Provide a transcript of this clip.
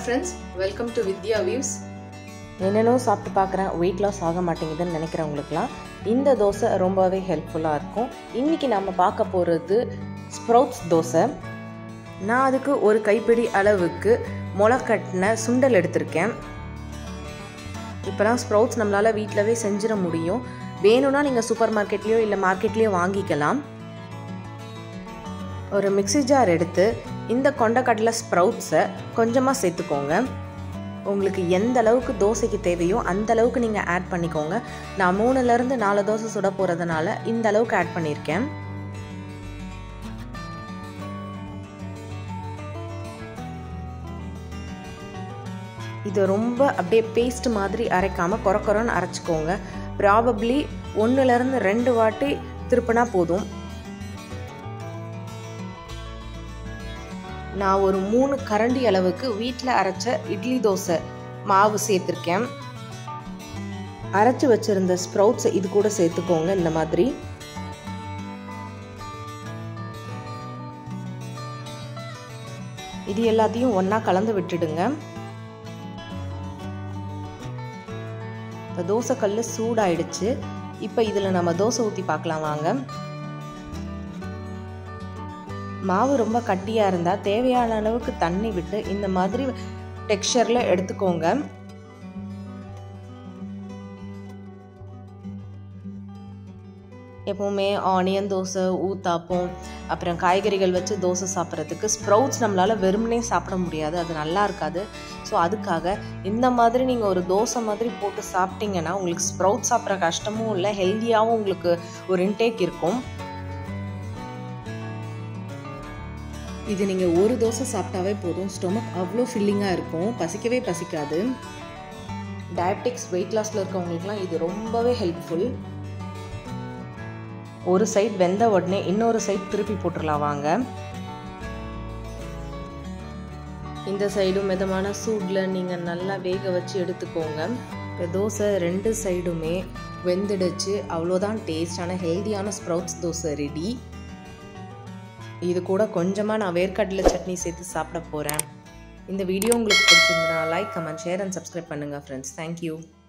friends welcome to Vidya views என்னென்னோ சாப்பிட்டு பார்க்குறேன் வெயிட் லாஸ் ஆக மாட்டேங்குதுன்னு நினைக்கிறவங்களுக்குலாம் இந்த தோசை ரொம்பவே ஹெல்ப்ஃபுல்லாக இருக்கும் இன்றைக்கி நம்ம பார்க்க போகிறது ஸ்ப்ரவுட்ஸ் தோசை நான் அதுக்கு ஒரு கைப்பிடி அளவுக்கு முளைக்கட்டின சுண்டல் எடுத்திருக்கேன் இப்போலாம் ஸ்ப்ரவுட்ஸ் நம்மளால் வீட்டிலவே செஞ்சிட முடியும் வேணும்னா நீங்கள் சூப்பர் மார்க்கெட்லேயோ இல்லை மார்க்கெட்லேயோ வாங்கிக்கலாம் ஒரு மிக்ஸி ஜார் எடுத்து இந்த கொண்டக்கடலை ஸ்ப்ரவுட்ஸை கொஞ்சமாக சேர்த்துக்கோங்க உங்களுக்கு எந்த அளவுக்கு தோசைக்கு தேவையோ அந்த அளவுக்கு நீங்கள் ஆட் பண்ணிக்கோங்க நான் மூணுலேருந்து நாலு தோசை சுட போகிறதுனால இந்த அளவுக்கு ஆட் பண்ணியிருக்கேன் இது ரொம்ப அப்படியே பேஸ்ட் மாதிரி அரைக்காமல் குறை குறைன்னு அரைச்சிக்கோங்க ப்ராபப்ளி ஒன்றுலேருந்து ரெண்டு வாட்டி திருப்பினா போதும் நான் ஒரு மூணு கரண்டி அளவுக்கு வீட்டில் அரைச்ச இட்லி தோசை மாவு சேர்த்துருக்கேன் அரைச்சி வச்சுருந்த ஸ்ப்ரவுட்ஸை இது கூட சேர்த்துக்கோங்க இந்த மாதிரி இது எல்லாத்தையும் ஒன்றா கலந்து விட்டுடுங்க இப்போ தோசைக்கல் சூடாயிடுச்சு இப்போ இதில் நம்ம தோசை ஊற்றி பார்க்கலாம் வாங்க மாவு ரொம்ப கட்டியாக இருந்தால் தேவையான அளவுக்கு தண்ணி விட்டு இந்த மாதிரி டெக்ஸ்சரில் எடுத்துக்கோங்க எப்போவுமே ஆனியன் தோசை ஊத்தாப்பம் அப்புறம் காய்கறிகள் வச்சு தோசை சாப்பிட்றதுக்கு ஸ்ப்ரவுட்ஸ் நம்மளால் வெறுமனே சாப்பிட முடியாது அது நல்லா இருக்காது ஸோ அதுக்காக இந்த மாதிரி நீங்கள் ஒரு தோசை மாதிரி போட்டு சாப்பிட்டீங்கன்னா உங்களுக்கு ஸ்ப்ரவுட் சாப்பிட்ற கஷ்டமும் இல்லை ஹெல்த்தியாகவும் உங்களுக்கு ஒரு இன்டேக் இருக்கும் இது நீங்கள் ஒரு தோசை சாப்பிட்டாவே போதும் ஸ்டொமக் அவ்வளோ ஃபில்லிங்காக இருக்கும் பசிக்கவே பசிக்காது டயபெட்டிக்ஸ் வெயிட் லாஸில் இருக்கவங்களுக்குலாம் இது ரொம்பவே ஹெல்ப்ஃபுல் ஒரு சைட் வெந்த உடனே இன்னொரு சைட் திருப்பி போட்டுடலாம் வாங்க இந்த சைடும் மிதமான சூடில் நீங்கள் நல்லா வேக வச்சு எடுத்துக்கோங்க இப்போ தோசை ரெண்டு சைடுமே வெந்துடுச்சு அவ்வளோதான் டேஸ்டான ஹெல்த்தியான ஸ்ப்ரவுட்ஸ் தோசை ரெடி இது கூட கொஞ்சமாக நான் வேர்க்கடலை சட்னி சேர்த்து சாப்பிட போகிறேன் இந்த வீடியோ உங்களுக்கு பிடிச்சிருந்தா like comment share and subscribe பண்ணுங்கள் ஃப்ரெண்ட்ஸ் தேங்க்யூ